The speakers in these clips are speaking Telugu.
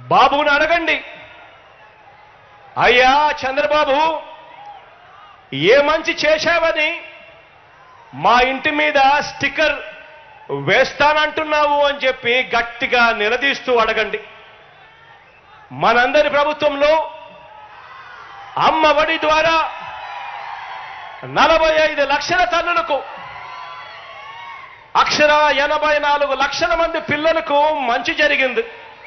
బాబుని అడగండి అయ్యా చంద్రబాబు ఏ మంచి చేశావని మా ఇంటి మీద స్టిక్కర్ వేస్తానంటున్నావు అని చెప్పి గట్టిగా నిలదీస్తూ అడగండి మనందరి ప్రభుత్వంలో అమ్మ ఒడి ద్వారా నలభై ఐదు లక్షల టన్నులకు అక్షర ఎనభై నాలుగు లక్షల మంది పిల్లలకు మంచి జరిగింది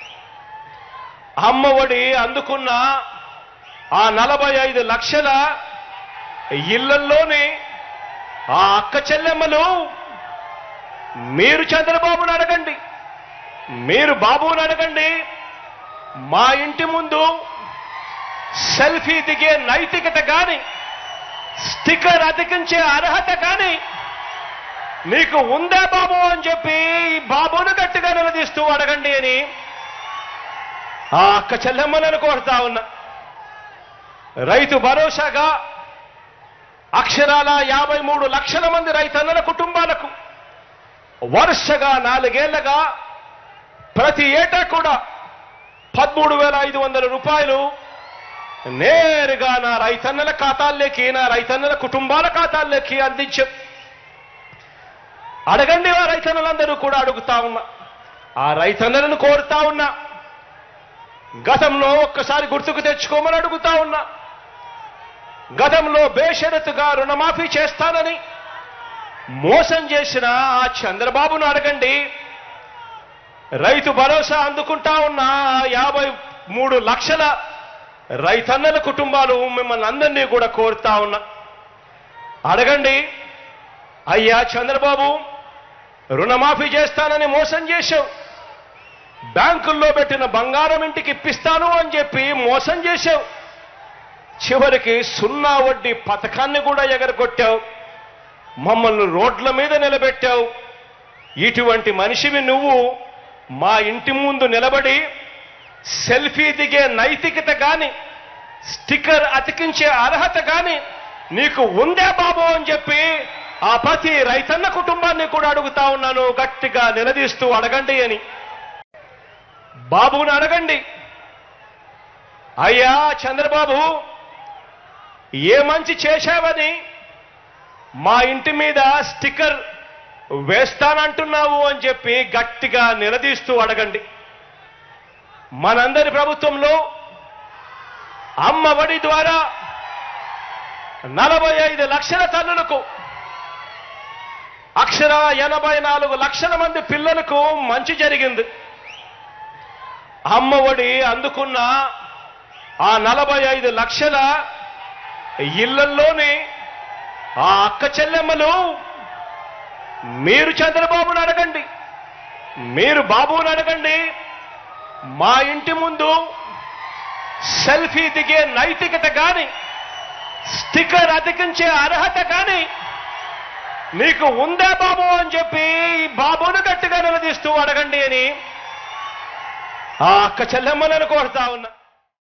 అమ్మ ఒడి అందుకున్న ఆ నలభై ఐదు లక్షల ఇళ్లల్లోనే ఆ అక్క చెల్లెమ్మలు మీరు చంద్రబాబుని అడగండి మీరు బాబుని అడగండి మా ఇంటి ముందు సెల్ఫీ దిగే నైతికత కానీ స్టిక్కర్ అతికించే అర్హత కానీ నీకు ఉందా బాబు అని చెప్పి ఈ బాబును గట్టిగా నిలదీస్తూ అడగండి అని ఆ అక్క చెల్లెమ్మలను కోరుతా ఉన్నా రైతు భరోసాగా అక్షరాల యాభై మూడు లక్షల మంది రైతన్నల కుటుంబాలకు వరుసగా నాలుగేళ్లగా ప్రతి ఏటా కూడా పదమూడు వేల ఐదు వందల రూపాయలు నేరుగా నా రైతన్నల ఖాతాల్లోకి నా రైతన్నల కుటుంబాల ఖాతాల్లోకి అందించాం అడగండి ఆ రైతన్నలందరూ కూడా అడుగుతా ఉన్నా ఆ రైతన్నలను కోరుతా ఉన్నా గతంలో ఒక్కసారి గుర్తుకు తెచ్చుకోమని అడుగుతా ఉన్నా గతంలో బేషరతుగా రుణమాఫీ చేస్తానని మోసం చేసిన ఆ చంద్రబాబును అడగండి రైతు భరోసా అందుకుంటా ఉన్న ఆ యాభై మూడు లక్షల రైతన్నల కుటుంబాలు మిమ్మల్ని అందరినీ కూడా కోరుతా ఉన్నా అడగండి అయ్యా చంద్రబాబు రుణమాఫీ చేస్తానని మోసం చేశావు బ్యాంకుల్లో పెట్టిన బంగారం ఇంటికి ఇప్పిస్తాను అని చెప్పి మోసం చేశావు చివరికి సున్నా వడ్డీ పథకాన్ని కూడా ఎగరగొట్టావు మమ్మల్ని రోడ్ల మీద నిలబెట్టావు ఇటువంటి మనిషివి నువ్వు మా ఇంటి ముందు నిలబడి సెల్ఫీ దిగే నైతికత కానీ స్టిక్కర్ అతికించే అర్హత కానీ నీకు ఉందే బాబు అని చెప్పి ఆ ప్రతి రైతన్న కుటుంబాన్ని కూడా అడుగుతా ఉన్నాను గట్టిగా నిలదీస్తూ అడగండి అని బాబుని అడగండి అయ్యా చంద్రబాబు ఏ మంచి చేశావని మా ఇంటి మీద స్టిక్కర్ వేస్తానంటున్నావు అని చెప్పి గట్టిగా నిలదీస్తూ అడగండి మనందరి ప్రభుత్వంలో అమ్మ ఒడి ద్వారా నలభై ఐదు లక్షల టన్నులకు అక్షర ఎనభై నాలుగు లక్షల మంది పిల్లలకు మంచి జరిగింది అమ్మ ఒడి అందుకున్న ఆ నలభై ఐదు లక్షల ఇళ్లల్లోనే ఆ అక్క చెల్లెమ్మలు మీరు చంద్రబాబుని అడగండి మీరు బాబుని అడగండి మా ఇంటి ముందు సెల్ఫీ దిగే నైతికత కానీ స్టిక్కర్ అతికించే అర్హత కానీ నీకు ఉందా బాబు అని చెప్పి ఈ బాబును గట్టిగా నిలదీస్తూ అడగండి అని ఆ అక్క చెల్లెమ్మలను కోరుతా ఉన్నా